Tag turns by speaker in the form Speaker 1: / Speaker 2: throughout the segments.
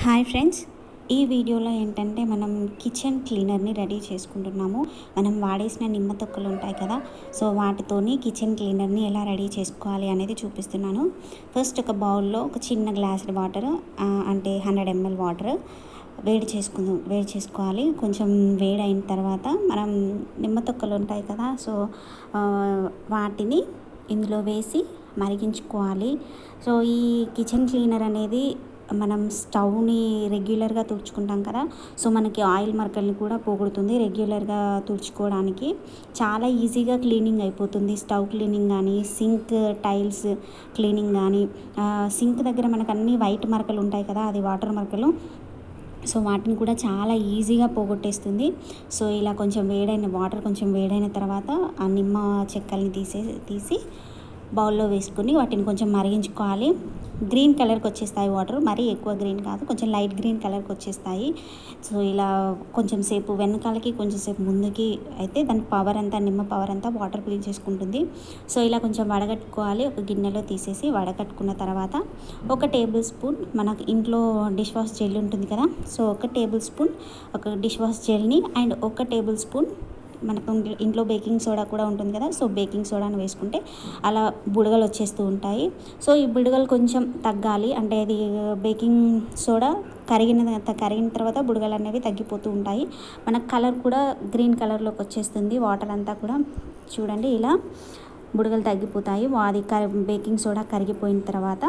Speaker 1: hi friends ఈ వీడియోలో ఏంటంటే మనం కిచెన్ క్లీనర్ని రెడీ చేసుకుంటున్నాము మనం వాడేసిన నిమ్మ తొక్కలు ఉంటాయి కదా సో వాటితోని కిచెన్ క్లీనర్ని ఎలా రెడీ చేసుకోవాలి అనేది చూపిస్తున్నాను ఫస్ట్ ఒక బౌల్లో ఒక చిన్న గ్లాస్ వాటర్ అంటే హండ్రెడ్ ఎంఎల్ వాటర్ వేడి చేసుకుందాం వేడి చేసుకోవాలి కొంచెం వేడి అయిన తర్వాత మనం నిమ్మ తొక్కలు ఉంటాయి కదా సో ఆ, వాటిని ఇందులో వేసి మరిగించుకోవాలి సో ఈ కిచెన్ క్లీనర్ అనేది మనం స్టవ్ని రెగ్యులర్గా తుడుచుకుంటాం కదా సో మనకి ఆయిల్ మరకల్ని కూడా పోగొడుతుంది రెగ్యులర్గా తుడుచుకోవడానికి చాలా ఈజీగా క్లీనింగ్ అయిపోతుంది స్టవ్ క్లీనింగ్ కానీ సింక్ టైల్స్ క్లీనింగ్ కానీ సింక్ దగ్గర మనకు అన్ని వైట్ మరకలు ఉంటాయి కదా అది వాటర్ మరకలు సో వాటిని కూడా చాలా ఈజీగా పోగొట్టేస్తుంది సో ఇలా కొంచెం వేడైన వాటర్ కొంచెం వేడైన తర్వాత ఆ నిమ్మ చెక్కల్ని తీసే తీసి బౌల్లో వేసుకుని వాటిని కొంచెం మరిగించుకోవాలి గ్రీన్ కలర్కి వచ్చేస్తాయి వాటర్ మరీ ఎక్కువ గ్రీన్ కాదు కొంచెం లైట్ గ్రీన్ కలర్కి వచ్చేస్తాయి సో ఇలా కొంచెం సేపు వెనకాలకి కొంచెం సేపు ముందుకి అయితే దాని పవర్ అంతా నిమ్మ పవర్ అంతా వాటర్ పీల్ చేసుకుంటుంది సో ఇలా కొంచెం వడగట్టుకోవాలి ఒక గిన్నెలో తీసేసి వడగట్టుకున్న తర్వాత ఒక టేబుల్ స్పూన్ మనకు ఇంట్లో డిష్ వాష్ జెల్ ఉంటుంది కదా సో ఒక టేబుల్ స్పూన్ ఒక డిష్ వాష్ జెల్ని అండ్ ఒక టేబుల్ స్పూన్ మనకు ఇంట్లో బేకింగ్ సోడా కూడా ఉంటుంది కదా సో బేకింగ్ సోడాను వేసుకుంటే అలా బుడగలు వచ్చేస్తూ ఉంటాయి సో ఈ బుడగలు కొంచెం తగ్గాలి అంటే అది బేకింగ్ సోడా కరిగిన కరిగిన తర్వాత బుడగలు అనేవి తగ్గిపోతూ ఉంటాయి మనకు కలర్ కూడా గ్రీన్ కలర్లోకి వచ్చేస్తుంది వాటర్ అంతా కూడా చూడండి ఇలా బుడగలు తగ్గిపోతాయి అది కరి బేకింగ్ సోడా కరిగిపోయిన తర్వాత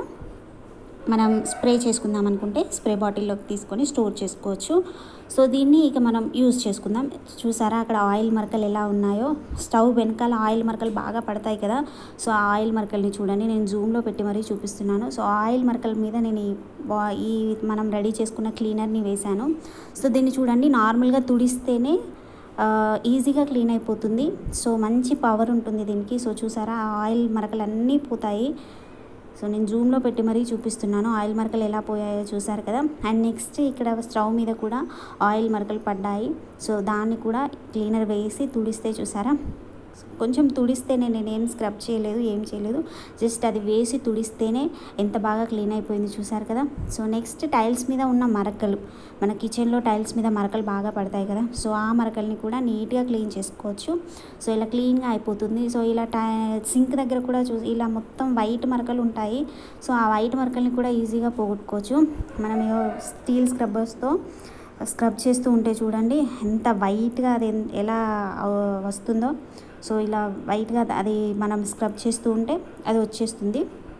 Speaker 1: మనం స్ప్రే చేసుకుందాం అనుకుంటే స్ప్రే బాటిల్లోకి తీసుకొని స్టోర్ చేసుకోవచ్చు సో దీన్ని ఇక మనం యూజ్ చేసుకుందాం చూసారా అక్కడ ఆయిల్ మరకలు ఎలా ఉన్నాయో స్టవ్ వెనకాల ఆయిల్ మరకలు బాగా పడతాయి కదా సో ఆ ఆయిల్ మరకల్ని చూడండి నేను జూమ్లో పెట్టి మరీ చూపిస్తున్నాను సో ఆయిల్ మరకల మీద నేను ఈ బా- ఈ మనం రెడీ చేసుకున్న క్లీనర్ని వేశాను సో దీన్ని చూడండి నార్మల్గా తుడిస్తేనే ఆ, ఈజీగా క్లీన్ అయిపోతుంది సో మంచి పవర్ ఉంటుంది దీనికి సో చూసారా ఆ ఆయిల్ మరకలు అన్నీ పోతాయి సో నేను జూమ్లో పెట్టి మరీ చూపిస్తున్నాను ఆయిల్ మరకలు ఎలా పోయాయో చూసారు కదా అండ్ నెక్స్ట్ ఇక్కడ స్టవ్ మీద కూడా ఆయిల్ మరకలు పడ్డాయి సో దాన్ని కూడా క్లీనర్ వేసి తుడిస్తే చూసారా కొంచెం తుడిస్తేనే నేను ఏం స్క్రబ్ చేయలేదు ఏం చేయలేదు జస్ట్ అది వేసి తుడిస్తేనే ఎంత బాగా క్లీన్ అయిపోయింది చూసారు కదా సో నెక్స్ట్ టైల్స్ మీద ఉన్న మరకలు మన కిచెన్లో టైల్స్ మీద మరకలు బాగా పడతాయి కదా సో ఆ మరకల్ని కూడా నీట్గా క్లీన్ చేసుకోవచ్చు సో ఇలా క్లీన్గా అయిపోతుంది సో ఇలా టై సింక్ దగ్గర కూడా చూ ఇలా మొత్తం వైట్ మరకలు ఉంటాయి సో ఆ వైట్ మరకల్ని కూడా ఈజీగా పోగొట్టుకోవచ్చు మనం ఏవో స్టీల్ స్క్రబ్బర్స్తో స్క్రబ్ చేస్తూ ఉంటే చూడండి ఎంత వైట్గా అది ఎన్- ఎలా ఆ, వస్తుందో సో ఇలా వైట్గా అది మనం స్క్రబ్ చేస్తూ ఉంటే అది వచ్చేస్తుంది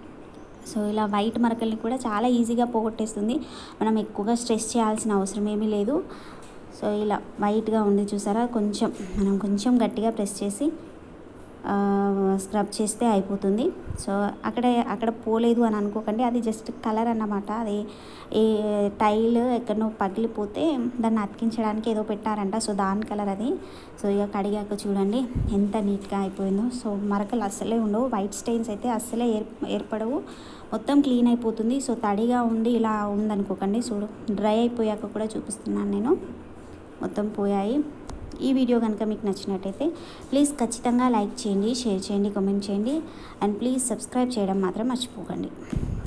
Speaker 1: సో ఇలా వైట్ మరకల్ని కూడా చాలా ఈజీగా పోగొట్టేస్తుంది మనం ఎక్కువగా స్ట్రెస్ చేయాల్సిన అవసరం ఏమీ లేదు సో ఇలా వైట్గా ఉంది చూసారా కొంచెం మనం కొంచెం గట్టిగా ప్రెస్ చేసి ఆ, స్క్రబ్ చేస్తే అయిపోతుంది సో అక్కడ అక్కడ పోలేదు అని అనుకోకండి అది జస్ట్ కలర్ అన్నమాట అది ఏ టైల్ ఎక్కడనో పగిలిపోతే దాన్ని అతికించడానికి ఏదో పెట్టారంట సో దాని కలర్ అది సో ఇక కడిగాక చూడండి ఎంత నీట్గా అయిపోయిందో సో మరకలు అస్సలే ఉండవు వైట్ స్టెయిన్స్ అయితే అస్సలే ఏర్ ఏర్పడవు మొత్తం క్లీన్ అయిపోతుంది సో తడిగా ఉండి ఇలా ఉందనుకోకండి చూడు డ్రై అయిపోయాక కూడా చూపిస్తున్నాను నేను మొత్తం పోయాయి ఈ వీడియో కనుక మీకు నచ్చినట్టయితే ప్లీజ్ ఖచ్చితంగా లైక్ చేయండి షేర్ చేయండి కామెంట్ చేయండి అండ్ ప్లీజ్ సబ్స్క్రైబ్ చేయడం మాత్రం మర్చిపోకండి